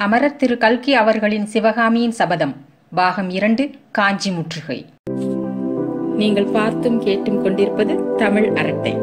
அமரர் திரு கல்கி அவர்களின் சிவகாமியின் சபதம் பாகம் இரண்டு காஞ்சி முற்றுகை நீங்கள் பார்த்தும் கேட்டும் கொண்டிருப்பது தமிழ் அரட்டை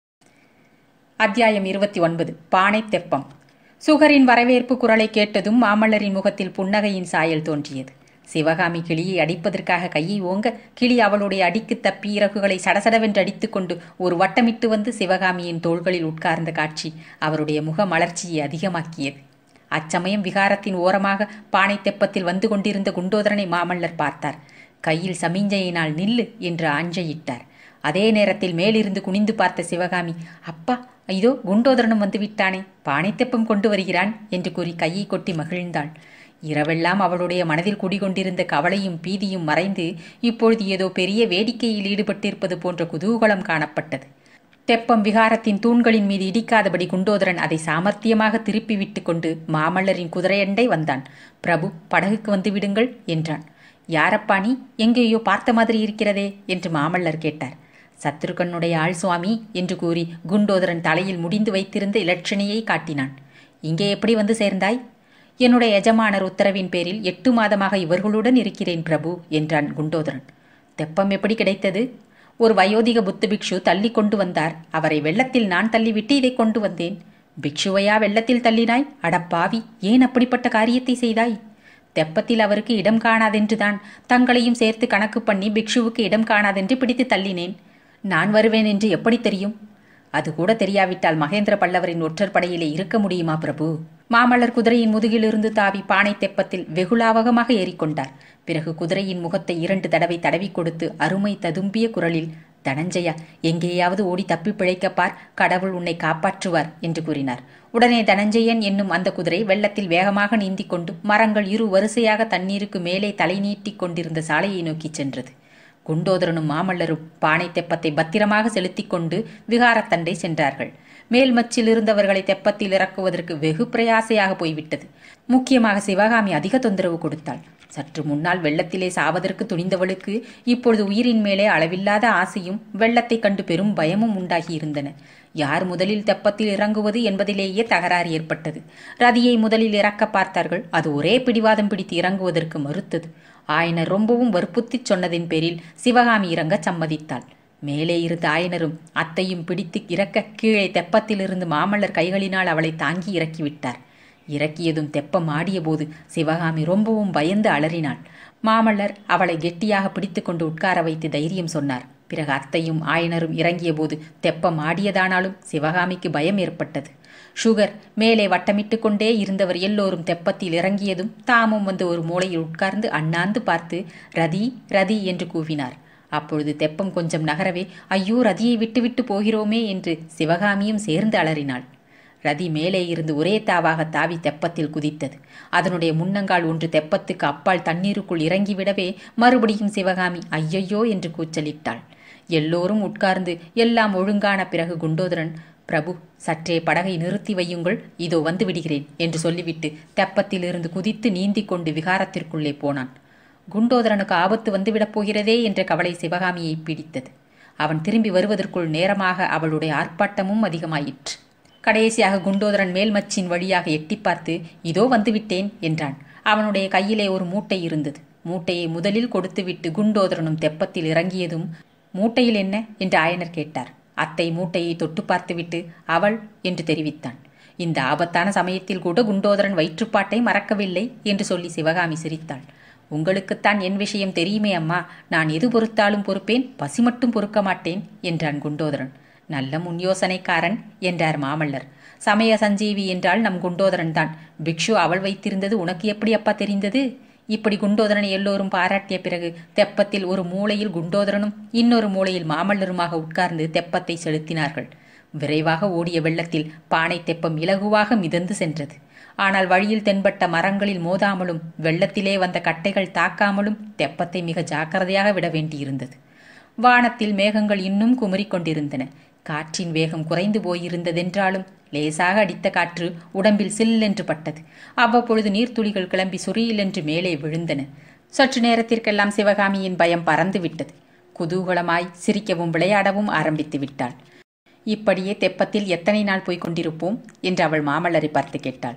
அத்தியாயம் இருபத்தி ஒன்பது பானை தெப்பம் சுகரின் வரவேற்பு குரலை கேட்டதும் மாமல்லரின் முகத்தில் புன்னகையின் சாயல் தோன்றியது சிவகாமி கிளியை அடிப்பதற்காக கையை ஓங்க கிளி அவளுடைய அடிக்கு தப்பி இறகுகளை சடசடவென்று அடித்துக்கொண்டு ஒரு வட்டமிட்டு வந்து சிவகாமியின் தோள்களில் உட்கார்ந்த காட்சி அவருடைய முக மலர்ச்சியை அதிகமாக்கியது அச்சமயம் விகாரத்தின் ஓரமாக பானை தெப்பத்தில் வந்து கொண்டிருந்த குண்டோதரனை மாமல்லர் பார்த்தார் கையில் சமிஞ்சையினால் நில்லு என்று ஆஞ்சையிட்டார் அதே நேரத்தில் மேலிருந்து குனிந்து பார்த்த சிவகாமி அப்பா இதோ குண்டோதரனும் வந்து விட்டானே பானை தெப்பம் கொண்டு வருகிறான் என்று கூறி கையை கொட்டி மகிழ்ந்தாள் இரவெல்லாம் அவளுடைய மனதில் குடிகொண்டிருந்த கவலையும் பீதியும் மறைந்து இப்பொழுது ஏதோ பெரிய வேடிக்கையில் ஈடுபட்டிருப்பது போன்ற குதூகலம் காணப்பட்டது தெப்பம் விகாரத்தின் தூண்களின் மீது இடிக்காதபடி குண்டோதரன் அதை சாமர்த்தியமாக திருப்பி விட்டு கொண்டு மாமல்லரின் குதிரையண்டை வந்தான் பிரபு படகுக்கு வந்து விடுங்கள் என்றான் யாரப்பா நீ எங்கேயோ பார்த்த மாதிரி இருக்கிறதே என்று மாமல்லர் கேட்டார் சத்ருகனுடைய ஆள் சுவாமி என்று கூறி குண்டோதரன் தலையில் முடிந்து வைத்திருந்த இலட்சணையை காட்டினான் இங்கே எப்படி வந்து சேர்ந்தாய் என்னுடைய எஜமானர் உத்தரவின் பேரில் எட்டு மாதமாக இவர்களுடன் இருக்கிறேன் பிரபு என்றான் குண்டோதரன் தெப்பம் எப்படி கிடைத்தது ஒரு வயோதிக புத்த பிக்ஷு தள்ளி கொண்டு வந்தார் அவரை வெள்ளத்தில் நான் தள்ளிவிட்டு இதை கொண்டு வந்தேன் பிக்ஷுவையா வெள்ளத்தில் தள்ளினாய் அடப்பாவி ஏன் அப்படிப்பட்ட காரியத்தை செய்தாய் தெப்பத்தில் அவருக்கு இடம் காணாதென்றுதான் தங்களையும் சேர்த்து கணக்கு பண்ணி பிக்ஷுவுக்கு இடம் காணாதென்று பிடித்து தள்ளினேன் நான் வருவேன் என்று எப்படி தெரியும் அது கூட தெரியாவிட்டால் மகேந்திர பல்லவரின் ஒற்றர் படையிலே இருக்க முடியுமா பிரபு மாமல்லர் குதிரையின் முதுகிலிருந்து தாவி பானை தெப்பத்தில் வெகுலாவகமாக ஏறிக்கொண்டார் பிறகு குதிரையின் முகத்தை இரண்டு தடவை தடவி கொடுத்து அருமை ததும்பிய குரலில் தனஞ்சயா எங்கேயாவது ஓடி தப்பி பிழைக்கப்பார் கடவுள் உன்னை காப்பாற்றுவார் என்று கூறினார் உடனே தனஞ்சயன் என்னும் அந்த குதிரை வெள்ளத்தில் வேகமாக நீந்திக் கொண்டு மரங்கள் இரு வரிசையாக தண்ணீருக்கு மேலே தலை நீட்டிக் கொண்டிருந்த சாலையை நோக்கிச் சென்றது குண்டோதரனும் மாமல்லரும் பானை தெப்பத்தை பத்திரமாக செலுத்திக் கொண்டு விகாரத்தண்டை சென்றார்கள் மேல் மச்சில் இருந்தவர்களை தெப்பத்தில் இறக்குவதற்கு வெகு பிரயாசையாக போய்விட்டது முக்கியமாக சிவகாமி அதிக தொந்தரவு கொடுத்தாள் சற்று முன்னால் வெள்ளத்திலே சாவதற்கு துணிந்தவளுக்கு இப்பொழுது உயிரின் மேலே அளவில்லாத ஆசையும் வெள்ளத்தை கண்டு பெரும் பயமும் உண்டாகி இருந்தன யார் முதலில் தெப்பத்தில் இறங்குவது என்பதிலேயே தகராறு ஏற்பட்டது ரதியை முதலில் இறக்க பார்த்தார்கள் அது ஒரே பிடிவாதம் பிடித்து இறங்குவதற்கு மறுத்தது ஆயனர் ரொம்பவும் வற்புறுத்திச் சொன்னதின் பேரில் சிவகாமி இறங்க சம்மதித்தாள் மேலே இருந்த ஆயனரும் அத்தையும் பிடித்து இறக்க கீழே தெப்பத்திலிருந்து மாமல்லர் கைகளினால் அவளை தாங்கி இறக்கிவிட்டார் இறக்கியதும் தெப்பம் ஆடியபோது சிவகாமி ரொம்பவும் பயந்து அலறினாள் மாமல்லர் அவளை கெட்டியாக பிடித்து கொண்டு உட்கார வைத்து தைரியம் சொன்னார் பிறகு அத்தையும் ஆயனரும் இறங்கிய போது தெப்பம் ஆடியதானாலும் சிவகாமிக்கு பயம் ஏற்பட்டது சுகர் மேலே வட்டமிட்டு கொண்டே இருந்தவர் எல்லோரும் தெப்பத்தில் இறங்கியதும் தாமும் வந்து ஒரு மூலையில் உட்கார்ந்து அண்ணாந்து பார்த்து ரதி ரதி என்று கூவினார் அப்பொழுது தெப்பம் கொஞ்சம் நகரவே ஐயோ ரதியை விட்டுவிட்டு போகிறோமே என்று சிவகாமியும் சேர்ந்து அலறினாள் ரதி மேலே இருந்து ஒரே தாவாக தாவி தெப்பத்தில் குதித்தது அதனுடைய முன்னங்கால் ஒன்று தெப்பத்துக்கு அப்பால் தண்ணீருக்குள் இறங்கிவிடவே மறுபடியும் சிவகாமி ஐயையோ என்று கூச்சலிட்டாள் எல்லோரும் உட்கார்ந்து எல்லாம் ஒழுங்கான பிறகு குண்டோதரன் பிரபு சற்றே படகை நிறுத்தி வையுங்கள் இதோ வந்து விடுகிறேன் என்று சொல்லிவிட்டு தெப்பத்திலிருந்து குதித்து நீந்திக் கொண்டு விகாரத்திற்குள்ளே போனான் குண்டோதரனுக்கு ஆபத்து வந்துவிடப் போகிறதே என்ற கவலை சிவகாமியை பிடித்தது அவன் திரும்பி வருவதற்குள் நேரமாக அவளுடைய ஆர்ப்பாட்டமும் அதிகமாயிற்று கடைசியாக குண்டோதரன் மேல்மச்சின் வழியாக எட்டி பார்த்து இதோ வந்துவிட்டேன் என்றான் அவனுடைய கையிலே ஒரு மூட்டை இருந்தது மூட்டையை முதலில் கொடுத்துவிட்டு குண்டோதரனும் தெப்பத்தில் இறங்கியதும் மூட்டையில் என்ன என்று ஆயனர் கேட்டார் அத்தை மூட்டையை தொட்டு பார்த்துவிட்டு அவள் என்று தெரிவித்தான் இந்த ஆபத்தான சமயத்தில் கூட குண்டோதரன் வயிற்றுப்பாட்டை மறக்கவில்லை என்று சொல்லி சிவகாமி சிரித்தாள் உங்களுக்குத்தான் என் விஷயம் தெரியுமே அம்மா நான் எது பொறுத்தாலும் பொறுப்பேன் பசி மட்டும் பொறுக்க மாட்டேன் என்றான் குண்டோதரன் நல்ல முன்யோசனைக்காரன் என்றார் மாமல்லர் சமய சஞ்சீவி என்றால் நம் குண்டோதரன் தான் பிக்ஷு அவள் வைத்திருந்தது உனக்கு எப்படி அப்பா தெரிந்தது இப்படி குண்டோதரனை எல்லோரும் பாராட்டிய பிறகு தெப்பத்தில் ஒரு மூலையில் குண்டோதரனும் இன்னொரு மூலையில் மாமல்லருமாக உட்கார்ந்து தெப்பத்தை செலுத்தினார்கள் விரைவாக ஓடிய வெள்ளத்தில் பானை தெப்பம் இலகுவாக மிதந்து சென்றது ஆனால் வழியில் தென்பட்ட மரங்களில் மோதாமலும் வெள்ளத்திலே வந்த கட்டைகள் தாக்காமலும் தெப்பத்தை மிக ஜாக்கிரதையாக விட வேண்டியிருந்தது வானத்தில் மேகங்கள் இன்னும் குமரிக் கொண்டிருந்தன காற்றின் வேகம் குறைந்து போயிருந்ததென்றாலும் லேசாக அடித்த காற்று உடம்பில் சில்லென்று பட்டது அவ்வப்பொழுது நீர்த்துளிகள் கிளம்பி சுரியிலென்று மேலே விழுந்தன சற்று நேரத்திற்கெல்லாம் சிவகாமியின் பயம் பறந்து விட்டது குதூகலமாய் சிரிக்கவும் விளையாடவும் ஆரம்பித்து விட்டாள் இப்படியே தெப்பத்தில் எத்தனை நாள் போய்க் கொண்டிருப்போம் என்று அவள் மாமல்லரை பார்த்து கேட்டாள்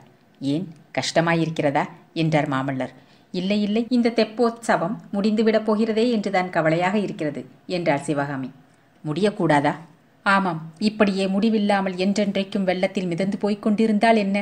ஏன் கஷ்டமாயிருக்கிறதா என்றார் மாமல்லர் இல்லை இல்லை இந்த தெப்போத்சவம் முடிந்துவிடப் போகிறதே என்றுதான் கவலையாக இருக்கிறது என்றார் சிவகாமி முடியக்கூடாதா ஆமாம் இப்படியே முடிவில்லாமல் என்றென்றைக்கும் வெள்ளத்தில் மிதந்து போய்க் கொண்டிருந்தால் என்ன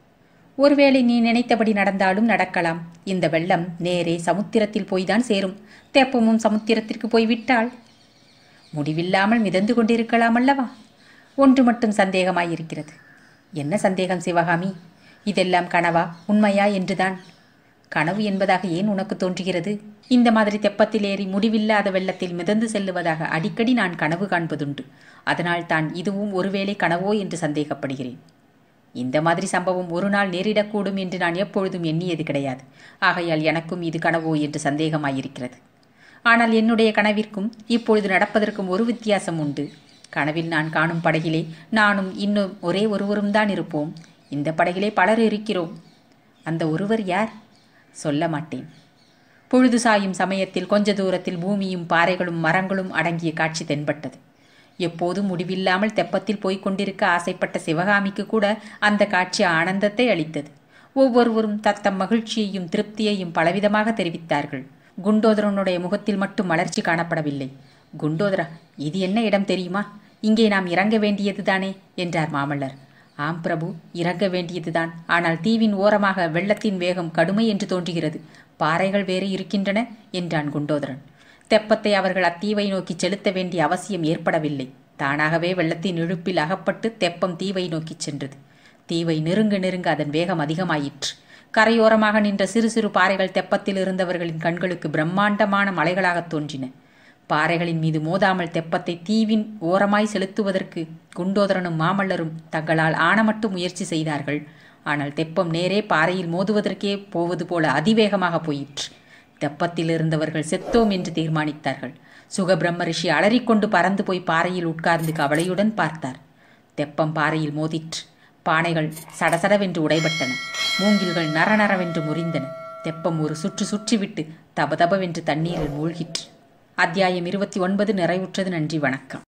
ஒருவேளை நீ நினைத்தபடி நடந்தாலும் நடக்கலாம் இந்த வெள்ளம் நேரே சமுத்திரத்தில் போய்தான் சேரும் தெப்பமும் சமுத்திரத்திற்கு போய்விட்டால் முடிவில்லாமல் மிதந்து கொண்டிருக்கலாம் அல்லவா ஒன்று மட்டும் சந்தேகமாயிருக்கிறது என்ன சந்தேகம் சிவகாமி இதெல்லாம் கனவா உண்மையா என்றுதான் கனவு என்பதாக ஏன் உனக்கு தோன்றுகிறது இந்த மாதிரி தெப்பத்தில் ஏறி முடிவில்லாத வெள்ளத்தில் மிதந்து செல்லுவதாக அடிக்கடி நான் கனவு காண்பதுண்டு அதனால் தான் இதுவும் ஒருவேளை கனவோ என்று சந்தேகப்படுகிறேன் இந்த மாதிரி சம்பவம் ஒரு நாள் நேரிடக்கூடும் என்று நான் எப்பொழுதும் எண்ணியது கிடையாது ஆகையால் எனக்கும் இது கனவோ என்று சந்தேகமாயிருக்கிறது ஆனால் என்னுடைய கனவிற்கும் இப்பொழுது நடப்பதற்கும் ஒரு வித்தியாசம் உண்டு கனவில் நான் காணும் படகிலே நானும் இன்னும் ஒரே ஒருவரும் தான் இருப்போம் இந்த படகிலே பலர் இருக்கிறோம் அந்த ஒருவர் யார் சொல்ல மாட்டேன் பொழுது சாயும் சமயத்தில் கொஞ்ச தூரத்தில் பூமியும் பாறைகளும் மரங்களும் அடங்கிய காட்சி தென்பட்டது எப்போதும் முடிவில்லாமல் தெப்பத்தில் போய்க் கொண்டிருக்க ஆசைப்பட்ட சிவகாமிக்கு கூட அந்த காட்சி ஆனந்தத்தை அளித்தது ஒவ்வொருவரும் தத்தம் மகிழ்ச்சியையும் திருப்தியையும் பலவிதமாக தெரிவித்தார்கள் குண்டோதரனுடைய முகத்தில் மட்டும் மலர்ச்சி காணப்படவில்லை குண்டோதரா இது என்ன இடம் தெரியுமா இங்கே நாம் இறங்க வேண்டியதுதானே என்றார் மாமல்லர் ஆம் பிரபு இறங்க வேண்டியதுதான் ஆனால் தீவின் ஓரமாக வெள்ளத்தின் வேகம் கடுமை என்று தோன்றுகிறது பாறைகள் வேறு இருக்கின்றன என்றான் குண்டோதரன் தெப்பத்தை அவர்கள் அத்தீவை நோக்கி செலுத்த வேண்டிய அவசியம் ஏற்படவில்லை தானாகவே வெள்ளத்தின் இழுப்பில் அகப்பட்டு தெப்பம் தீவை நோக்கிச் சென்றது தீவை நெருங்க நெருங்க அதன் வேகம் அதிகமாயிற்று கரையோரமாக நின்ற சிறு சிறு பாறைகள் தெப்பத்தில் இருந்தவர்களின் கண்களுக்கு பிரம்மாண்டமான மலைகளாகத் தோன்றின பாறைகளின் மீது மோதாமல் தெப்பத்தை தீவின் ஓரமாய் செலுத்துவதற்கு குண்டோதரனும் மாமல்லரும் தங்களால் ஆனமட்டு முயற்சி செய்தார்கள் ஆனால் தெப்பம் நேரே பாறையில் மோதுவதற்கே போவது போல அதிவேகமாக போயிற்று தெப்பத்தில் இருந்தவர்கள் செத்தோம் என்று தீர்மானித்தார்கள் சுகபிரம்ம ரிஷி அலறிக்கொண்டு பறந்து போய் பாறையில் உட்கார்ந்து கவலையுடன் பார்த்தார் தெப்பம் பாறையில் மோதிற்று பானைகள் சடசடவென்று உடைபட்டன மூங்கில்கள் நரநரவென்று முறிந்தன தெப்பம் ஒரு சுற்று சுற்றிவிட்டு தபதபவென்று தண்ணீரில் மூழ்கிற்று அத்தியாயம் இருபத்தி ஒன்பது நிறைவுற்றது நன்றி வணக்கம்